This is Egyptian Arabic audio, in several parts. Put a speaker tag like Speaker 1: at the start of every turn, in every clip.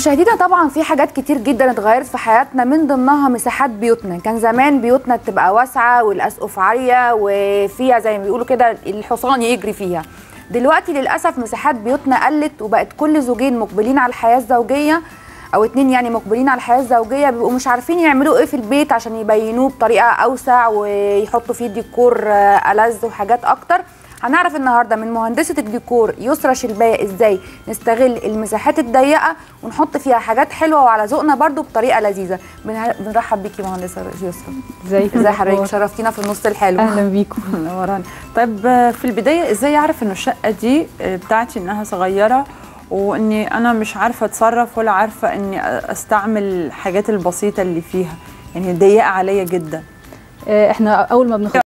Speaker 1: مشاهدينا طبعا في حاجات كتير جدا اتغيرت في حياتنا من ضمنها مساحات بيوتنا كان زمان بيوتنا تبقى واسعه والاسقف عاليه وفيها زي ما بيقولوا كده الحصان يجري فيها دلوقتي للاسف مساحات بيوتنا قلت وبقت كل زوجين مقبلين على الحياه الزوجيه او اتنين يعني مقبلين على الحياه الزوجيه بيبقوا مش عارفين يعملوا ايه في البيت عشان يبينوه بطريقه اوسع ويحطوا فيه ديكور آه، ألذ وحاجات اكتر هنعرف النهارده من مهندسه الديكور يسرى شلبايه ازاي نستغل المساحات الضيقه ونحط فيها حاجات حلوه وعلى ذوقنا برضو بطريقه لذيذه بنه- بنرحب بيكي مهندسه يسرى
Speaker 2: ازيك
Speaker 1: ازي حضرتك شرفتينا في النص الحلو
Speaker 2: اهلا بيكم
Speaker 3: نوران طيب آه، في البدايه ازاي اعرف انه الشقه دي آه، بتاعتي انها صغيره واني انا مش عارفه اتصرف ولا عارفه اني استعمل الحاجات البسيطه اللي فيها يعني ضيقه عليا جدا
Speaker 2: آه، احنا اول ما بناخد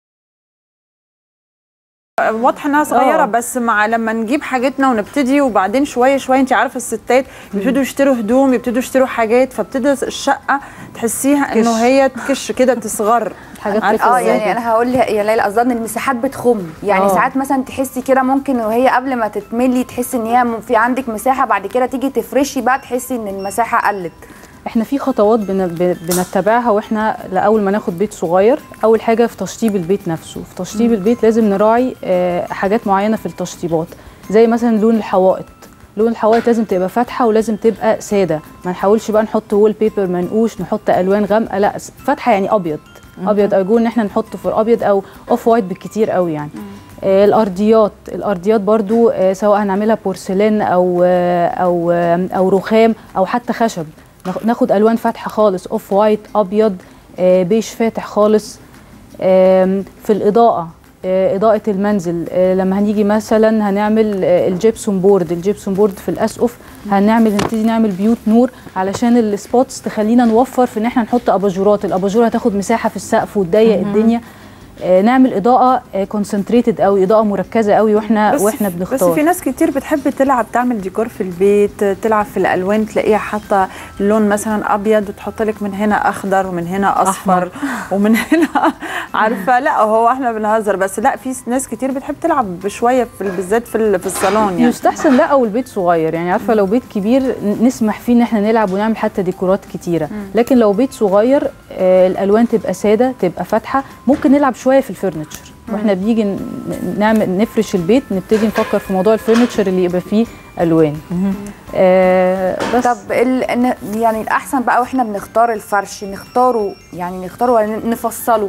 Speaker 3: آه، واضحه انها صغيره
Speaker 2: آه.
Speaker 3: بس مع لما نجيب حاجتنا ونبتدي وبعدين شويه شويه انت عارفه الستات يبتدوا يشتروا هدوم يبتدوا يشتروا حاجات فابتدى الشقه تحسيها انه
Speaker 2: كش.
Speaker 3: هي تكش كده تصغر
Speaker 2: حاجات
Speaker 3: عارفة
Speaker 2: كده
Speaker 1: اه
Speaker 3: إزاي؟
Speaker 1: يعني انا هقول يا ليلى قصدي ان المساحات بتخم يعني
Speaker 2: آه.
Speaker 1: ساعات مثلا تحسي كده ممكن وهي قبل ما تتملي تحسي ان هي م- في عندك مساحه بعد كده تيجي تفرشي بقى تحسي ان المساحه قلت
Speaker 2: احنا في خطوات بن... ب- بنتبعها واحنا لاول ما ناخد بيت صغير اول حاجه في تشطيب البيت نفسه في تشطيب البيت لازم نراعي آه، حاجات معينه في التشطيبات زي مثلا لون الحوائط لون الحوائط لازم تبقى فاتحه ولازم تبقى ساده ما نحاولش بقى نحط وول بيبر منقوش نحط الوان غامقه لا س- فاتحه يعني ابيض ابيض ارجو ان احنا نحط في ابيض او اوف وايت بالكتير قوي يعني آه، الارضيات الارضيات برضو آه، سواء هنعملها بورسلين او آه، او آه، او رخام او حتى خشب ناخ- ناخد الوان فاتحه خالص اوف وايت ابيض آه، بيج فاتح خالص آم، في الاضاءه آه، اضاءه المنزل آه، لما هنيجي مثلا هنعمل آه، الجبسون بورد الجبسون بورد في الاسقف هنعمل نبتدي نعمل بيوت نور علشان السبوتس تخلينا نوفر في ان احنا نحط اباجورات الاباجوره هتاخد مساحه في السقف وتضيق الدنيا آه، نعمل اضاءه كونسنتريتد قوي اضاءه مركزه قوي واحنا
Speaker 3: بس
Speaker 2: واحنا
Speaker 3: بس
Speaker 2: بنختار
Speaker 3: في ناس كتير بتحب تلعب تعمل ديكور في البيت تلعب في الالوان تلاقيها حاطه لون مثلا ابيض وتحط لك من هنا اخضر ومن هنا اصفر ومن هنا عارفه لا هو احنا بنهزر بس لا في ناس كتير بتحب تلعب شويه في بالذات في ال- في الصالون يعني
Speaker 2: يستحسن لا او البيت صغير يعني عارفه لو بيت كبير ن- نسمح فيه ان احنا نلعب ونعمل حتى ديكورات كتيره لكن لو بيت صغير آه الالوان تبقى ساده تبقى فاتحه ممكن نلعب شويه في الفرنتشر واحنا بنيجي ن- نعمل نفرش البيت نبتدي نفكر في موضوع الفرنتشر اللي يبقى فيه الوان آه بس
Speaker 1: طب ال... إن- يعني الاحسن بقى واحنا بنختار الفرش نختاره يعني نختاره ولا نفصله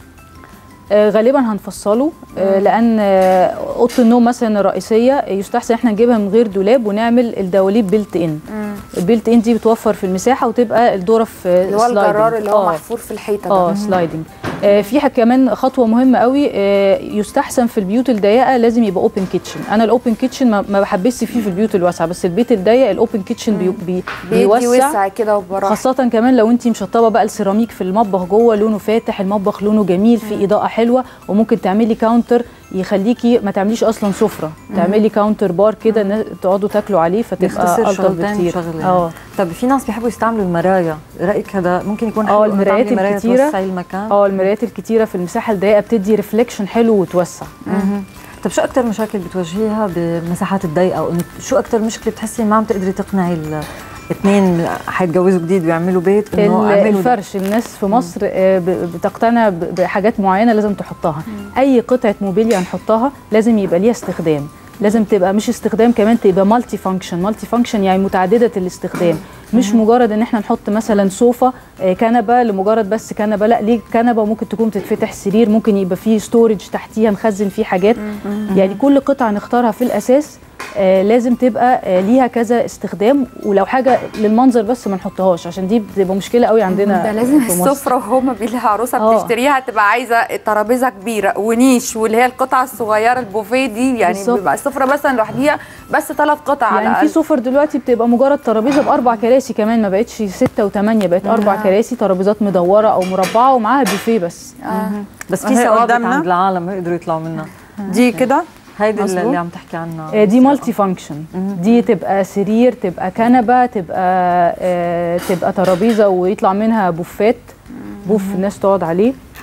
Speaker 2: آه، غالبا هنفصله آه، لان آه، اوضه النوم مثلا الرئيسيه يستحسن احنا نجيبها من غير دولاب ونعمل الدواليب بيلت ان البيلت ان دي بتوفر في المساحه وتبقى الدوره في
Speaker 1: اللي هو
Speaker 2: sliding.
Speaker 1: الجرار اللي هو
Speaker 2: آه.
Speaker 1: محفور في الحيطه
Speaker 2: اه
Speaker 1: ده
Speaker 2: سلايدنج آه في حاجة كمان خطوه مهمه قوي آه يستحسن في البيوت الضيقه لازم يبقى اوبن كيتشن انا الاوبن كيتشن ما, ما بحبش فيه في البيوت الواسعه بس البيت الضيق الاوبن كيتشن بي بي
Speaker 1: بيدي
Speaker 2: بيوسع
Speaker 1: وسع كده وبراحه
Speaker 2: خاصة كمان لو انت مشطبة بقى السيراميك في المطبخ جوه لونه فاتح المطبخ لونه جميل في اضاءة حلوة وممكن تعملي كاونتر يخليكي ما تعمليش اصلا سفرة تعملي كاونتر بار كده الناس تقعدوا تاكلوا عليه فتبقى
Speaker 4: بيختصر
Speaker 2: الطف
Speaker 4: شغلتين
Speaker 2: بكتير
Speaker 4: شغله
Speaker 2: اه
Speaker 4: طب في ناس بيحبوا يستعملوا المرايا رايك هذا ممكن يكون
Speaker 2: اه
Speaker 4: حلو إنه
Speaker 2: المرايات
Speaker 4: تعملي مرايا
Speaker 2: الكتيرة.
Speaker 4: توسعي المكان
Speaker 2: اه المرايات الكتيرة في المساحة الضيقة بتدي ريفليكشن حلو وتوسع
Speaker 4: مهم. طب شو اكثر مشاكل بتواجهيها بالمساحات الضيقه وإنه شو اكثر مشكله بتحسي ما عم تقدري تقنعي الاثنين حيتجوزوا جديد ويعملوا بيت انه
Speaker 2: ال-
Speaker 4: اعملوا ده؟
Speaker 2: الفرش الناس في مصر آه، ب- بتقتنع ب- بحاجات معينه لازم تحطها اي قطعه موبيليا هنحطها لازم يبقى ليها استخدام لازم تبقى مش استخدام كمان تبقى مالتي فانكشن مالتي فانكشن يعني متعدده الاستخدام مش مجرد ان احنا نحط مثلا صوفه آه، كنبه لمجرد بس كنبه لا ليه كنبه ممكن تكون تتفتح سرير ممكن يبقى فيه ستورج تحتيها نخزن فيه حاجات يعني كل قطعه نختارها في الاساس آه لازم تبقى آه ليها كذا استخدام ولو حاجه للمنظر بس ما نحطهاش عشان دي بتبقى مشكله قوي عندنا
Speaker 1: ده لازم
Speaker 2: في مصر.
Speaker 1: السفره وهما بيلاقي عروسه
Speaker 2: آه.
Speaker 1: بتشتريها تبقى عايزه ترابيزه كبيره ونيش واللي هي القطعه الصغيره البوفيه دي يعني
Speaker 2: بالظبط.
Speaker 1: بيبقى السفره مثلا لوحديها بس ثلاث قطع على
Speaker 2: يعني في
Speaker 1: الاقل
Speaker 2: سفر دلوقتي بتبقى مجرد ترابيزه باربع كراسي كمان ما بقتش سته وثمانيه بقت اربع
Speaker 1: آه.
Speaker 2: كراسي ترابيزات مدوره او مربعه ومعاها بوفيه بس
Speaker 1: آه.
Speaker 4: بس في
Speaker 3: هي
Speaker 4: ثوابت
Speaker 3: قدامنا؟
Speaker 4: عند العالم ما يقدروا يطلعوا منها
Speaker 3: دي كده
Speaker 4: هيدي
Speaker 2: مظبوط.
Speaker 4: اللي عم تحكي عنها
Speaker 2: آه، دي مالتي فانكشن دي تبقى سرير تبقى كنبه تبقى آه، تبقى ترابيزه ويطلع منها بوفات بوف الناس تقعد عليه
Speaker 4: حلو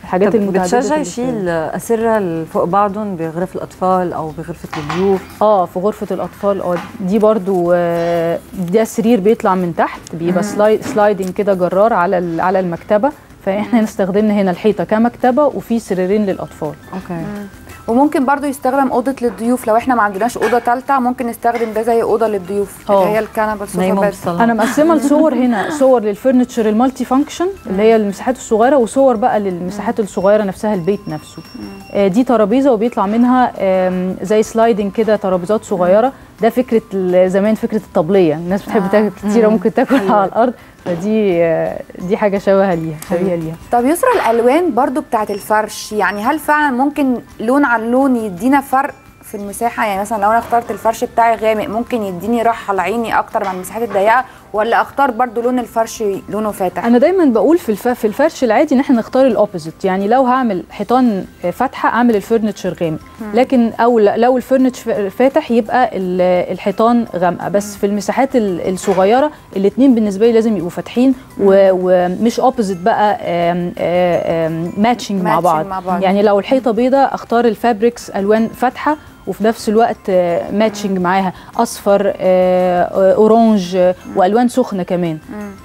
Speaker 2: الحاجات
Speaker 4: طب
Speaker 2: المتعدده
Speaker 4: بتشجعي
Speaker 2: الاستخدام.
Speaker 4: يشيل اسره فوق بعضهم بغرف الاطفال او بغرفه الضيوف
Speaker 2: اه في غرفه الاطفال اه دي برضو آه، ده سرير بيطلع من تحت بيبقى سلاي سلايدنج كده جرار على ال- على المكتبه فاحنا استخدمنا هنا الحيطه كمكتبه وفي سريرين للاطفال
Speaker 4: اوكي
Speaker 1: وممكن برضو يستخدم اوضه للضيوف لو احنا ما عندناش اوضه ثالثه ممكن نستخدم ده زي اوضه للضيوف
Speaker 2: اه.
Speaker 1: اللي هي الكنبه السوفا
Speaker 4: نايمه
Speaker 1: بيد
Speaker 4: بالصالون
Speaker 2: انا مقسمه الصور هنا صور للفرنتشر المالتي فانكشن اللي هي المساحات الصغيره وصور بقى للمساحات الصغيره نفسها البيت نفسه آه، دي ترابيزه وبيطلع منها آم، زي سلايدنج كده ترابيزات صغيره ده فكره ال- زمان فكره الطبليه الناس بتحب
Speaker 1: آه.
Speaker 2: تاكل كتيره ممكن تاكل على الارض فدي آه، دي حاجه شبه ليها شبيهه ليها
Speaker 1: طب يسرى الالوان برضو بتاعت الفرش يعني هل فعلا ممكن لون عن لون يدينا فرق في المساحه يعني مثلا لو انا اخترت الفرش بتاعي غامق ممكن يديني راحه لعيني اكتر من المساحات الضيقه ولا اختار برضو لون الفرش لونه فاتح
Speaker 2: انا دايما بقول في الف... في الفرش العادي ان احنا نختار الاوبوزيت يعني لو هعمل حيطان فاتحه اعمل الفرنتشر غامق لكن او ل- لو الفرنتشر فاتح يبقى ال- الحيطان غامقه بس في المساحات ال- الصغيره الاثنين بالنسبه لي لازم يبقوا فاتحين و... ومش اوبوزيت بقى ماتشنج مع
Speaker 1: Matching
Speaker 2: بعض
Speaker 1: مع بعض.
Speaker 2: يعني لو الحيطه بيضه اختار الفابريكس الوان فاتحه وفي نفس الوقت ماتشنج معاها اصفر آه، آه، اورانج آه، والوان سخنه كمان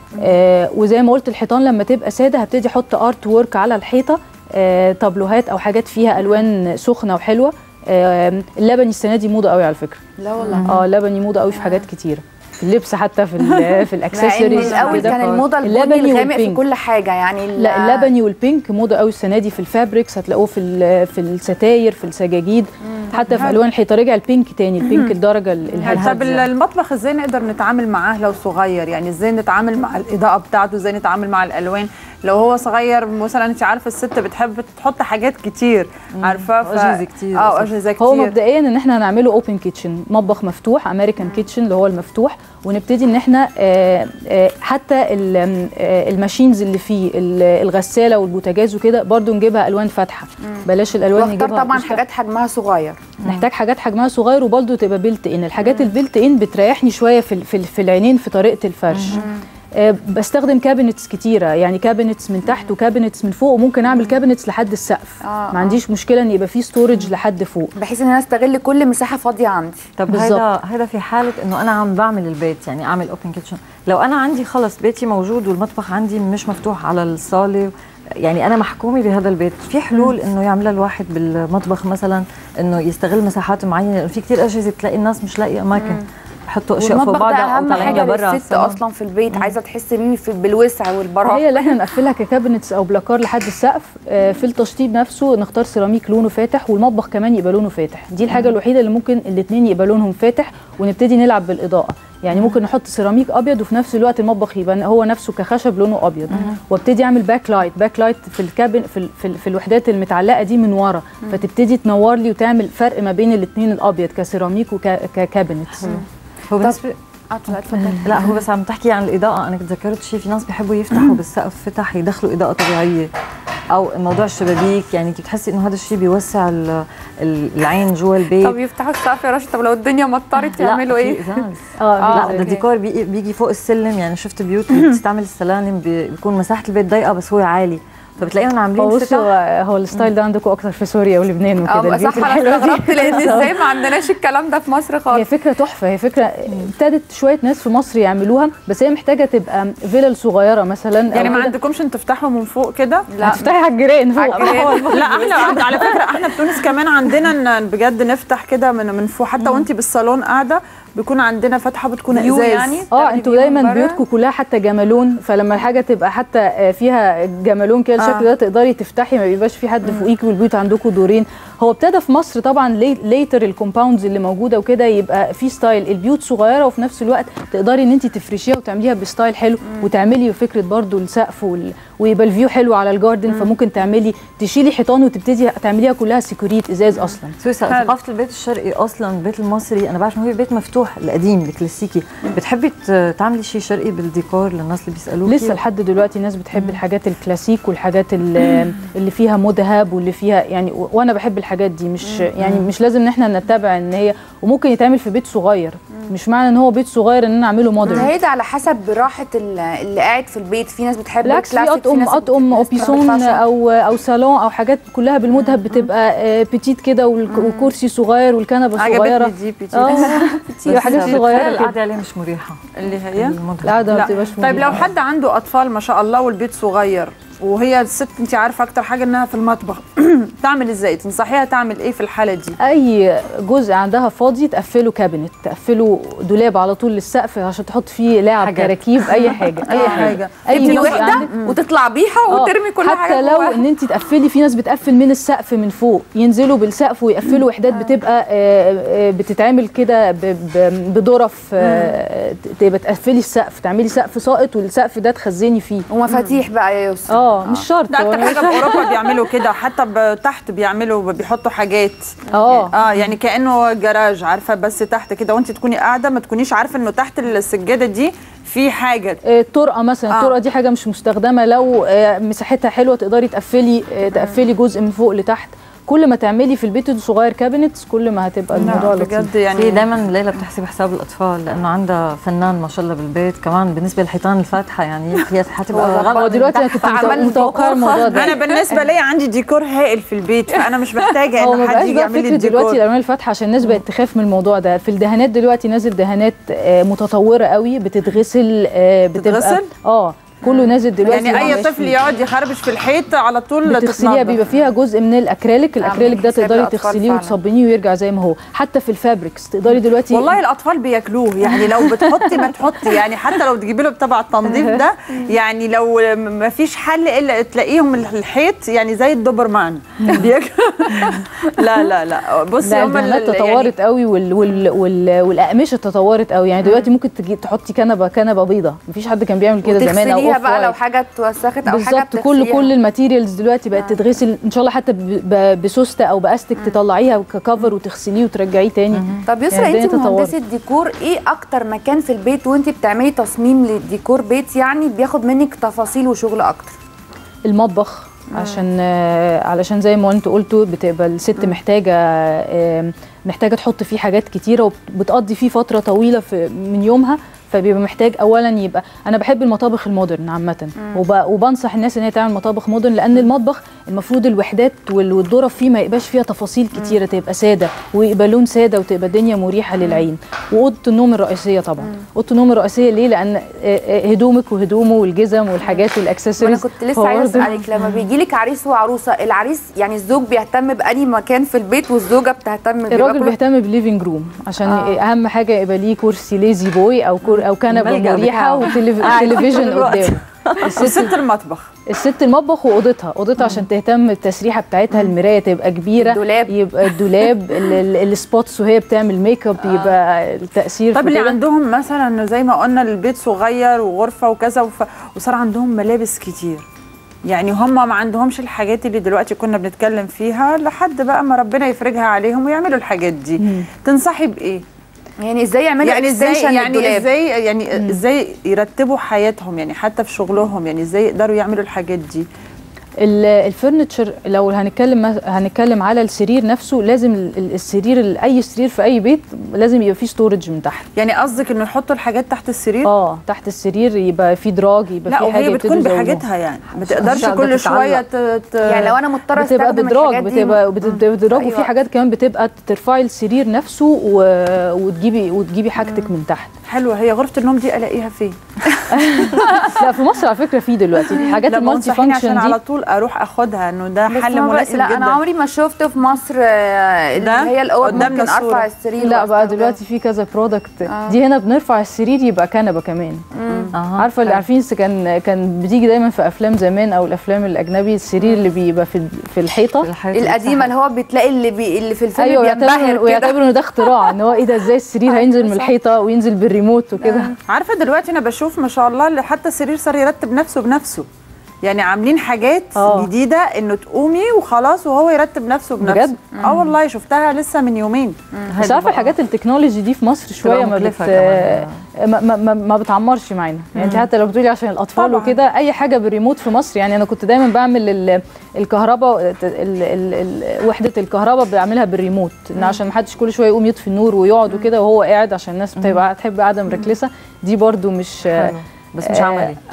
Speaker 2: آه وزي ما قلت الحيطان لما تبقى ساده هبتدي احط ارت وورك على الحيطه آه تابلوهات او حاجات فيها الوان سخنه وحلوه آه اللبني السنه دي موضه قوي على فكره
Speaker 1: لا والله
Speaker 2: اه اللبني موضه قوي في حاجات كتيره في اللبس حتى في ال في
Speaker 1: مع ان
Speaker 2: الاكسسوارز
Speaker 1: الاول كان الموضه البني
Speaker 2: اللبني
Speaker 1: الغامق في
Speaker 2: والبينك.
Speaker 1: كل حاجه يعني ال-
Speaker 2: لا اللبني والبينك موضه قوي السنه دي في الفابريكس هتلاقوه في ال- في الستاير في السجاجيد حتى في الوان الحيطه رجع البينك تاني البينك الدرجه ال-
Speaker 3: طب
Speaker 2: الهاديه
Speaker 3: المطبخ ازاي نقدر نتعامل معاه لو صغير يعني ازاي نتعامل مع الاضاءه بتاعته ازاي نتعامل مع الالوان لو هو صغير مثلا انت عارفه الست بتحب تحط حاجات كتير عارفه
Speaker 4: وأجهزة كتير.
Speaker 3: اه اجهزه كتير
Speaker 2: هو مبدئيا ان احنا هنعمله اوبن كيتشن مطبخ مفتوح امريكان كيتشن اللي هو المفتوح ونبتدي ان احنا آه، آه، حتى ال- آه، الماشينز اللي فيه ال- الغساله والبوتاجاز وكده برضو نجيبها الوان فاتحه بلاش الالوان
Speaker 1: واختار
Speaker 2: نجيبها
Speaker 1: طبعا
Speaker 2: مش فاتحة.
Speaker 1: حاجات حجمها صغير
Speaker 2: نحتاج حاجات حجمها صغير وبرضه تبقى بيلت ان الحاجات البيلت ان بتريحني شويه في ال- في, ال- في العينين في طريقه الفرش آه، بستخدم كابينتس كتيره يعني كابينتس من تحت وكابينتس من فوق وممكن اعمل كابينتس لحد السقف
Speaker 1: آه،
Speaker 2: ما عنديش مشكله ان يبقى في ستورج لحد فوق
Speaker 1: بحيث ان انا استغل كل مساحه فاضيه عندي
Speaker 4: طب
Speaker 2: بالظبط.
Speaker 4: هذا هذا في حاله انه انا عم بعمل البيت يعني اعمل اوبن كيتشن لو انا عندي خلص بيتي موجود والمطبخ عندي مش مفتوح على الصاله يعني انا محكومه بهذا البيت في حلول انه يعملها الواحد بالمطبخ مثلا انه يستغل مساحات معينه لانه في كثير اجهزه بتلاقي الناس مش لاقي اماكن بحطوا اشياء فوق
Speaker 1: والمطبخ ده
Speaker 4: بعضها او
Speaker 1: اهم
Speaker 4: طالعين
Speaker 1: حاجه
Speaker 4: لبرا
Speaker 1: للست اصلا في البيت عايزه تحس بيه في بالوسع والبراح
Speaker 2: هي اللي احنا نقفلها ككابينتس او بلاكار لحد السقف آه، في التشطيب نفسه نختار سيراميك لونه فاتح والمطبخ كمان يبقى لونه فاتح دي الحاجه الوحيده اللي ممكن الاثنين يبقى لونهم فاتح ونبتدي نلعب بالاضاءه يعني ممكن نحط سيراميك ابيض وفي نفس الوقت المطبخ يبقى هو نفسه كخشب لونه ابيض وابتدي اعمل باك لايت باك لايت في الكابن في, ال- في, ال- في الوحدات المتعلقه دي من ورا فتبتدي تنور لي وتعمل فرق ما بين الاثنين الابيض كسيراميك وككابينتس
Speaker 4: هو بالنسبه
Speaker 1: آه، اتفضل.
Speaker 4: لا هو بس عم تحكي عن الاضاءه انا تذكرت شيء في ناس بيحبوا يفتحوا بالسقف فتح يدخلوا اضاءه طبيعيه او موضوع الشبابيك يعني بتحسي انه هذا الشيء بيوسع ال- ال- العين جوا البيت
Speaker 1: طب يفتحوا السقف يا رشا طب لو الدنيا مطرت
Speaker 4: لا،
Speaker 1: يعملوا
Speaker 4: في
Speaker 1: ايه؟
Speaker 4: إزاز.
Speaker 2: اه
Speaker 4: لا
Speaker 1: أوكي.
Speaker 4: ده الديكور بيجي, بيجي فوق السلم يعني شفت بيوت بتستعمل السلالم بي- بيكون مساحه البيت ضيقه بس هو عالي فبتلاقيهم
Speaker 2: هو
Speaker 4: عاملين
Speaker 2: بصي
Speaker 4: فتح
Speaker 2: هو هو الستايل ده عندكم اكتر في سوريا ولبنان وكده
Speaker 1: اه
Speaker 2: البيوت
Speaker 1: صح انا
Speaker 2: الحلوة دي.
Speaker 1: استغربت لان ازاي ما عندناش الكلام ده في مصر
Speaker 2: هي
Speaker 1: خالص
Speaker 2: فكره تحفه هي فكره ابتدت شويه ناس في مصر يعملوها بس هي محتاجه تبقى فيلل صغيره مثلا
Speaker 3: يعني
Speaker 2: أو
Speaker 3: ما
Speaker 2: كده.
Speaker 3: عندكمش ان تفتحوا من فوق كده
Speaker 1: لا
Speaker 2: هتفتحي على الجيران فوق
Speaker 1: على الجيران.
Speaker 3: لا احنا عند- على فكره احنا في تونس كمان عندنا ان بجد نفتح كده من من فوق حتى وانت بالصالون قاعده بيكون عندنا فتحه بتكون
Speaker 1: فيو
Speaker 3: ازاز
Speaker 1: يعني؟
Speaker 2: اه
Speaker 1: تاخدي
Speaker 2: انتوا
Speaker 1: فيو
Speaker 2: دايما
Speaker 1: من بره؟
Speaker 2: بيوتكم كلها حتى جمالون فلما الحاجه تبقى حتى آه، فيها جمالون كده الشكل
Speaker 3: آه.
Speaker 2: ده تقدري تفتحي ما بيبقاش في حد فوقيكي والبيوت عندكم دورين هو ابتدى في مصر طبعا ليتر الكومباوندز اللي موجوده وكده يبقى في ستايل البيوت صغيره وفي نفس الوقت تقدري ان انت تفرشيها وتعمليها بستايل حلو وتعملي فكره برضو السقف وال... ويبقى الفيو حلو على الجاردن فممكن تعملي تشيلي حيطان وتبتدي تعمليها كلها سيكوريت ازاز اصلا
Speaker 4: سويسرا
Speaker 3: حلو.
Speaker 4: ثقافه البيت الشرقي اصلا البيت المصري انا بعرف انه هو بيت مفتوح القديم الكلاسيكي بتحبي ت- تعملي شيء شرقي بالديكور للناس اللي بيسالوكي
Speaker 2: لسه لحد دلوقتي الناس بتحب الحاجات الكلاسيك والحاجات ال- اللي فيها مذهب واللي فيها يعني و- وانا بحب الحاجات دي مش يعني مش لازم ان احنا نتبع ان هي وممكن يتعمل في بيت صغير مش معنى ان هو بيت صغير ان انا اعمله مودرن
Speaker 1: هي ده على حسب راحه ال- اللي قاعد في البيت في ناس بتحب
Speaker 2: بالعكس في
Speaker 1: الكلاسيك
Speaker 2: اطقم
Speaker 1: ناس
Speaker 2: اطقم
Speaker 1: بت-
Speaker 2: اوبيسون
Speaker 1: بالفاشن.
Speaker 2: او او صالون او حاجات كلها بالمذهب بتبقى آه، بتيت كده والك- وكرسي صغير والكنبه صغيره
Speaker 3: عجبتني دي بيتي
Speaker 2: اه
Speaker 4: بس
Speaker 2: حاجات
Speaker 4: بتخيل
Speaker 2: صغيره كده
Speaker 4: القعده عليه مش مريحه
Speaker 3: اللي هي
Speaker 4: المضغط.
Speaker 2: القعده ما
Speaker 3: لا.
Speaker 2: بتبقاش
Speaker 3: طيب لو
Speaker 2: مريحة.
Speaker 3: حد عنده اطفال ما شاء الله والبيت صغير وهي الست انت عارفه اكتر حاجه انها في المطبخ تعمل ازاي تنصحيها تعمل ايه في الحاله دي
Speaker 2: اي جزء عندها فاضي تقفله كابينت تقفله دولاب على طول للسقف عشان تحط فيه لعب
Speaker 4: حاجات.
Speaker 2: كراكيب اي حاجه
Speaker 3: اي حاجه
Speaker 2: اي
Speaker 1: تبني
Speaker 2: جزء
Speaker 1: وحده
Speaker 2: عندك
Speaker 1: وتطلع بيها
Speaker 2: آه،
Speaker 1: وترمي كل حاجه
Speaker 2: حتى لو
Speaker 1: جواها.
Speaker 2: ان انت تقفلي في ناس بتقفل من السقف من فوق ينزلوا بالسقف ويقفلوا وحدات بتبقى آه، آه، بتتعمل كده ب- ب- بظرف آه، تبقى تقفلي السقف تعملي سقف ساقط والسقف ده تخزني فيه
Speaker 1: ومفاتيح بقى يا يوسف
Speaker 2: اه مش شرط
Speaker 3: ده اكتر
Speaker 2: هو-
Speaker 3: حاجه في اوروبا بيعملوا كده حتى ب- تحت بيعملوا بيحطوا حاجات
Speaker 2: اه
Speaker 3: اه يعني كانه جراج عارفه بس تحت كده وانت تكوني قاعده ما تكونيش عارفه انه تحت السجاده دي في حاجه
Speaker 2: آه، الطرقه مثلا
Speaker 3: آه.
Speaker 2: الطرقه دي حاجه مش مستخدمه لو آه، مساحتها حلوه تقدري تقفلي آه، تقفلي جزء من فوق لتحت كل ما تعملي في البيت الصغير كابينتس كل ما هتبقى الموضوع
Speaker 3: لا
Speaker 2: لطيف
Speaker 3: بجد
Speaker 4: في
Speaker 3: يعني
Speaker 4: دايما ليلى بتحسب حساب الاطفال لانه عندها فنان ما شاء الله بالبيت كمان بالنسبه للحيطان الفاتحه يعني هي حتبقى غلط
Speaker 2: هو
Speaker 4: من
Speaker 2: دلوقتي انا
Speaker 4: تحت.
Speaker 2: كنت
Speaker 1: عمل
Speaker 2: متوقعه الموضوع ده
Speaker 3: انا بالنسبه لي عندي ديكور هائل في البيت فانا مش محتاجه
Speaker 2: هو ما
Speaker 3: ان حد
Speaker 2: بقاش
Speaker 3: يجي
Speaker 2: بقى
Speaker 3: يعمل لي
Speaker 2: فكره دلوقتي
Speaker 3: الديكور
Speaker 2: الالوان الفاتحه عشان الناس بقت تخاف من الموضوع ده في الدهانات دلوقتي نازل دهانات آه، متطوره قوي بتتغسل آه، بتبقى
Speaker 3: بتتغسل؟
Speaker 2: اه كله نازل دلوقتي
Speaker 3: يعني اي
Speaker 2: معلش
Speaker 3: طفل
Speaker 2: فيه.
Speaker 3: يقعد يخربش في الحيط على طول
Speaker 2: بتغسليها
Speaker 3: تتنضف.
Speaker 2: بيبقى فيها جزء من الاكريليك الاكريليك ده
Speaker 1: حساب
Speaker 2: تقدري
Speaker 1: الأطفال
Speaker 2: تغسليه
Speaker 1: فعلا.
Speaker 2: وتصبنيه ويرجع زي ما هو حتى في الفابريكس تقدري دلوقتي
Speaker 3: والله الاطفال بياكلوه يعني لو بتحطي ما تحطي يعني حتى لو تجيبي له طبع التنظيف ده يعني لو ما فيش حل الا تلاقيهم الحيط يعني زي الدوبرمان بياكل لا لا لا بصي
Speaker 2: لا
Speaker 3: هم
Speaker 2: الدهانات تطورت قوي وال وال وال والاقمشه تطورت قوي يعني دلوقتي موجود تجي تحطي كنبه كنبه بيضه مفيش حد كان بيعمل كده زمان او
Speaker 1: وتغسليها
Speaker 2: أوف
Speaker 1: بقى لو
Speaker 2: وايت.
Speaker 1: حاجه اتوسخت او حاجه
Speaker 2: بالظبط كل
Speaker 1: بتغسليها.
Speaker 2: كل الماتيريالز دلوقتي بقت تتغسل ان شاء الله حتى ب- ب- بسوسته او باستك تطلعيها ككفر وتغسليه وترجعيه تاني
Speaker 1: طب يسرا
Speaker 2: يعني
Speaker 1: انت
Speaker 2: الدنيا
Speaker 1: مهندسه ديكور ايه اكتر مكان في البيت وانت بتعملي تصميم لديكور بيت يعني بياخد منك تفاصيل وشغل اكتر
Speaker 2: المطبخ عشان آه، علشان زي ما انت قلتوا بتبقى الست محتاجه آه، محتاجه تحط فيه حاجات كتيره وبتقضي فيه فتره طويله في من يومها فبيبقى محتاج اولا يبقى انا بحب المطابخ المودرن عامه وب- وبنصح الناس ان هي تعمل مطابخ مودرن لان المطبخ المفروض الوحدات وال- والظرف فيه ما يبقاش فيها تفاصيل كتيره تبقى ساده ويبقى لون ساده وتبقى الدنيا مريحه للعين واوضه النوم الرئيسيه طبعا اوضه النوم الرئيسيه ليه لان آه، آه، هدومك وهدومه والجزم والحاجات
Speaker 1: وانا
Speaker 2: والاكسسوارز
Speaker 1: كنت لسه عايزه اسالك لما بيجي لك عريس وعروسه العريس يعني الزوج بيهتم باني مكان في البيت والزوجه بتهتم بيبقى
Speaker 2: الراجل
Speaker 1: كل-
Speaker 2: بيهتم بالليفنج روم عشان
Speaker 1: آه.
Speaker 2: آه. اهم حاجه يبقى ليه كرسي ليزي بوي او كر او كنبه
Speaker 4: الملجأ
Speaker 2: مريحه
Speaker 4: بتاعه.
Speaker 2: وتلفزيون
Speaker 4: الوقت.
Speaker 2: قدامه الست
Speaker 3: وست المطبخ
Speaker 2: الست المطبخ واوضتها اوضتها عشان تهتم بالتسريحه بتاعتها المرايه تبقى كبيره
Speaker 1: الدولاب.
Speaker 2: يبقى الدولاب ال- ال- السبوتس وهي بتعمل ميك اب يبقى التاثير
Speaker 3: طب
Speaker 2: في
Speaker 3: اللي
Speaker 2: كده.
Speaker 3: عندهم مثلا زي ما قلنا البيت صغير وغرفه وكذا وف... وصار عندهم ملابس كتير يعني هم ما عندهمش الحاجات اللي دلوقتي كنا بنتكلم فيها لحد بقى ما ربنا يفرجها عليهم ويعملوا الحاجات دي تنصحي بايه
Speaker 1: يعني ازاي يعملوا
Speaker 3: يعني ازاي
Speaker 1: extension
Speaker 3: يعني
Speaker 1: للدولاب؟
Speaker 3: ازاي يعني ازاي يرتبوا حياتهم يعني حتى في شغلهم يعني ازاي يقدروا يعملوا الحاجات دي
Speaker 2: ال- الفرنتشر لو هنتكلم هنتكلم على السرير نفسه لازم ال- ال- السرير ال- اي سرير في اي بيت لازم يبقى فيه ستورج من تحت
Speaker 3: يعني قصدك انه يحطوا الحاجات تحت السرير
Speaker 2: اه تحت السرير يبقى في دراج يبقى
Speaker 3: لا
Speaker 2: في حاجه
Speaker 3: وهي بتكون
Speaker 2: يبتدوا يزودوها.
Speaker 3: بحاجتها يعني ما تقدرش
Speaker 4: عشان
Speaker 3: كل
Speaker 4: تتعلق.
Speaker 3: شويه ت... ت...
Speaker 1: يعني لو انا مضطره
Speaker 2: بتبقى
Speaker 1: استخدم
Speaker 2: بدراج
Speaker 1: الحاجات دي
Speaker 2: بتبقى بتبقى بدراج وفي
Speaker 1: أيوة.
Speaker 2: حاجات كمان بتبقى ترفعي السرير نفسه و... وتجيبي وتجيبي حاجتك من تحت
Speaker 3: حلوه هي غرفه النوم دي الاقيها فين
Speaker 2: لا في مصر على فكره في دلوقتي الحاجات
Speaker 3: لا
Speaker 2: المالتي
Speaker 3: منصحيني عشان
Speaker 2: فانكشن
Speaker 3: على
Speaker 2: دي
Speaker 3: طول اروح اخدها انه ده
Speaker 1: بس
Speaker 3: حل
Speaker 1: ما ب-
Speaker 3: مناسب
Speaker 1: لا
Speaker 3: جدا
Speaker 1: انا عمري ما شفت في مصر آه، اللي
Speaker 3: ده
Speaker 1: هي الاوض
Speaker 3: قدامنا
Speaker 1: ممكن
Speaker 3: الصورة.
Speaker 1: ارفع السرير
Speaker 2: لا بقى
Speaker 1: وأستخدم.
Speaker 2: دلوقتي في كذا برودكت
Speaker 1: آه.
Speaker 2: دي هنا بنرفع السرير يبقى كنبه كمان
Speaker 4: أها.
Speaker 2: عارفه اللي عارفين س- كان كان بتيجي دايما في افلام زمان او الافلام الاجنبي السرير اللي بيبقى في في الحيطه
Speaker 4: الحيط
Speaker 1: القديمه اللي هو بتلاقي اللي بي اللي في الفيلم
Speaker 2: ايوه
Speaker 1: بينبهر
Speaker 2: ويعتبروا
Speaker 1: كده
Speaker 2: ويعتبروا ان ده اختراع ان هو ايه ده ازاي السرير هينزل من
Speaker 1: صح.
Speaker 2: الحيطه وينزل بالريموت وكده
Speaker 3: عارفه دلوقتي انا بشوف ما شاء الله اللي حتى السرير صار يرتب نفسه بنفسه يعني عاملين حاجات
Speaker 2: آه.
Speaker 3: جديده انه تقومي وخلاص وهو يرتب نفسه بنفسه
Speaker 2: بجد؟
Speaker 3: اه والله شفتها لسه من يومين
Speaker 2: بس عارفه الحاجات التكنولوجي دي في مصر شويه ما بت
Speaker 4: مكلفة كمان.
Speaker 2: ما, ما, ما, ما بتعمرش معانا يعني انت حتى لو بتقولي عشان الاطفال
Speaker 3: طبعاً.
Speaker 2: وكده اي حاجه بالريموت في مصر يعني انا كنت دايما بعمل ال- الكهرباء ال- ال- ال- وحده الكهرباء بعملها بالريموت ان عشان ما حدش كل شويه يقوم يطفي النور ويقعد وكده وهو قاعد عشان الناس بتبقى تحب قاعده مركلسه دي برضو مش
Speaker 4: حلو. بس مش
Speaker 2: آه،
Speaker 4: عملي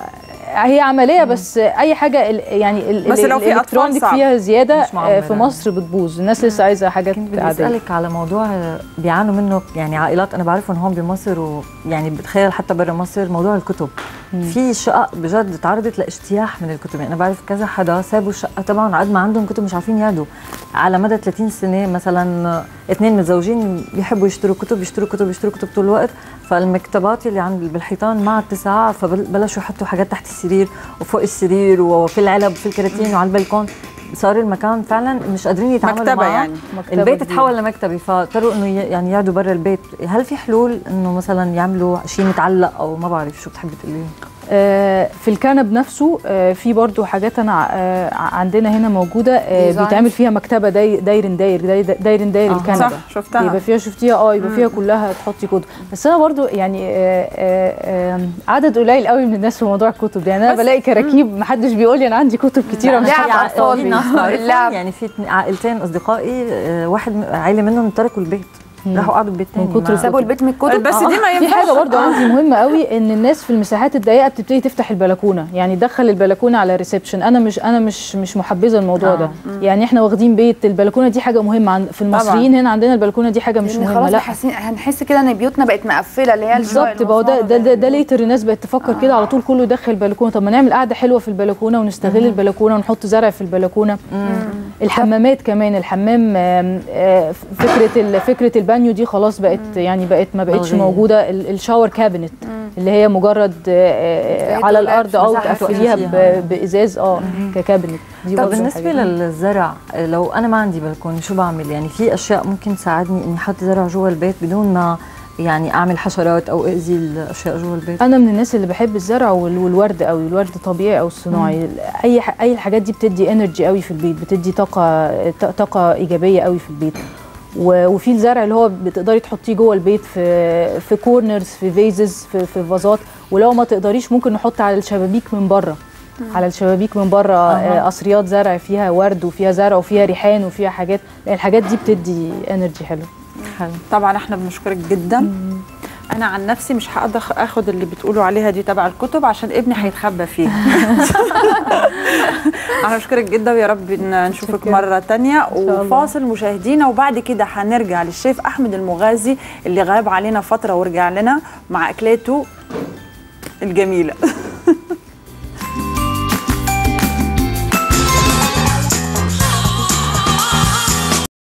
Speaker 2: هي عمليه بس اي حاجه ال- يعني ال-
Speaker 3: بس
Speaker 2: ال-
Speaker 3: لو في أطفال
Speaker 2: الالكترونيك
Speaker 3: صعب.
Speaker 2: فيها زياده
Speaker 4: مش معمرة.
Speaker 2: آه، في مصر بتبوظ الناس لسه عايزه حاجات
Speaker 4: كنت بدي
Speaker 2: عاديه
Speaker 4: اسالك على موضوع آه، بيعانوا منه يعني عائلات انا بعرفهم هون بمصر ويعني بتخيل حتى برا مصر موضوع الكتب في شقق بجد تعرضت لاجتياح من الكتب يعني انا بعرف كذا حدا سابوا الشقه تبعهم قد ما عندهم كتب مش عارفين ياخذوا على مدى 30 سنه مثلا آه، اثنين متزوجين بيحبوا يشتروا كتب يشتروا كتب يشتروا كتب طول الوقت فالمكتبات اللي عند بالحيطان ما عاد تسع فبلشوا يحطوا حاجات تحت السرير وفوق السرير وفي العلب وفي الكراتين وعلى البلكون صار المكان فعلا مش قادرين يتعاملوا
Speaker 3: مكتبة
Speaker 2: يعني.
Speaker 3: يعني.
Speaker 2: مكتبة
Speaker 4: البيت
Speaker 2: كبيرة.
Speaker 4: تحول لمكتبه فاضطروا انه ي- يعني يقعدوا برا البيت هل في حلول انه مثلا يعملوا شيء متعلق او ما بعرف شو بتحبي تقولي لي
Speaker 2: آه، في الكنب نفسه آه، في برضو حاجات انا آه، عندنا هنا موجوده آه،
Speaker 1: Designs.
Speaker 2: بيتعمل فيها مكتبه داير داير داير داير داير, داير
Speaker 4: آه،
Speaker 2: الكنبه
Speaker 3: صح شفتها
Speaker 2: يبقى فيها شفتيها اه يبقى فيها كلها تحطي كتب بس انا برضو يعني آه، آه، آه، عدد قليل قوي من الناس في موضوع الكتب ده. يعني انا
Speaker 3: بس-
Speaker 2: بلاقي كراكيب محدش بيقول لي انا عندي كتب كتيره مش
Speaker 1: لعب
Speaker 2: عارفة
Speaker 1: أطفال.
Speaker 4: في ناس بعرفهم،
Speaker 1: اللعب.
Speaker 4: يعني في اتنين- عائلتين اصدقائي آه، واحد م- عائله منهم تركوا البيت راحوا قعدوا ببيت
Speaker 2: من
Speaker 4: تاني
Speaker 2: كتر
Speaker 4: مع-
Speaker 1: سابوا البيت من الكتب
Speaker 3: بس دي ما
Speaker 2: في
Speaker 3: ينفعش
Speaker 2: حاجه برضو عندي مهمه قوي ان الناس في المساحات الضيقه بتبتدي تفتح البلكونه يعني تدخل البلكونه على الريسبشن انا مش انا مش مش محبذه الموضوع
Speaker 4: آه.
Speaker 2: ده يعني احنا واخدين بيت البلكونه دي حاجه مهمه عن في المصريين هنا عندنا البلكونه دي حاجه مش
Speaker 1: لان
Speaker 2: مهمه
Speaker 1: خلاص
Speaker 2: لا
Speaker 1: حاسين هنحس كده ان بيوتنا بقت مقفله اللي هي
Speaker 2: بالظبط يبقى هو ده ده, ده, ده ليتر الناس بقت تفكر كده على طول كله يدخل البلكونه طب ما نعمل قعده حلوه في البلكونه ونستغل البلكونه ونحط زرع في البلكونه الحمامات كمان الحمام آم، آه، فكره ال- فكره البانيو دي خلاص بقت يعني بقت ما بقتش
Speaker 4: ملغية.
Speaker 2: موجوده ال- الشاور كابينت اللي هي مجرد آه، آه،
Speaker 1: زي
Speaker 2: على
Speaker 1: دولاب
Speaker 2: الارض اه
Speaker 1: مساحة
Speaker 2: وتقفليها
Speaker 4: فيها.
Speaker 2: ب- بازاز اه ككابينت دي
Speaker 4: طب
Speaker 2: برضه
Speaker 4: بالنسبه
Speaker 2: حاجة.
Speaker 4: للزرع آه، لو انا ما عندي بلكونه شو بعمل يعني في اشياء ممكن تساعدني اني احط زرع جوا البيت بدون ما يعني اعمل حشرات او اذي الاشياء جوا البيت
Speaker 2: انا من الناس اللي بحب الزرع وال- والورد قوي الورد طبيعي او صناعي اي ح- اي الحاجات دي بتدي انرجي قوي في البيت بتدي طاقه ط- طاقه ايجابيه قوي في البيت و- وفي الزرع اللي هو بتقدري تحطيه جوه البيت في في كورنرز في فيزز في, في فازات ولو ما تقدريش ممكن نحط على الشبابيك من بره على الشبابيك من بره آه، قصريات زرع فيها ورد وفيها زرع وفيها ريحان وفيها حاجات الحاجات دي بتدي انرجي حلو
Speaker 4: حلو
Speaker 3: طبعا احنا بنشكرك جدا انا عن نفسي مش هقدر اخد اللي بتقولوا عليها دي تبع الكتب عشان ابني هيتخبى فيها انا بشكرك جدا ويا رب إن نشوفك
Speaker 2: شكراً.
Speaker 3: مره تانية
Speaker 2: الله.
Speaker 3: وفاصل مشاهدينا وبعد كده هنرجع للشيف احمد المغازي اللي غاب علينا فتره ورجع لنا مع اكلاته الجميله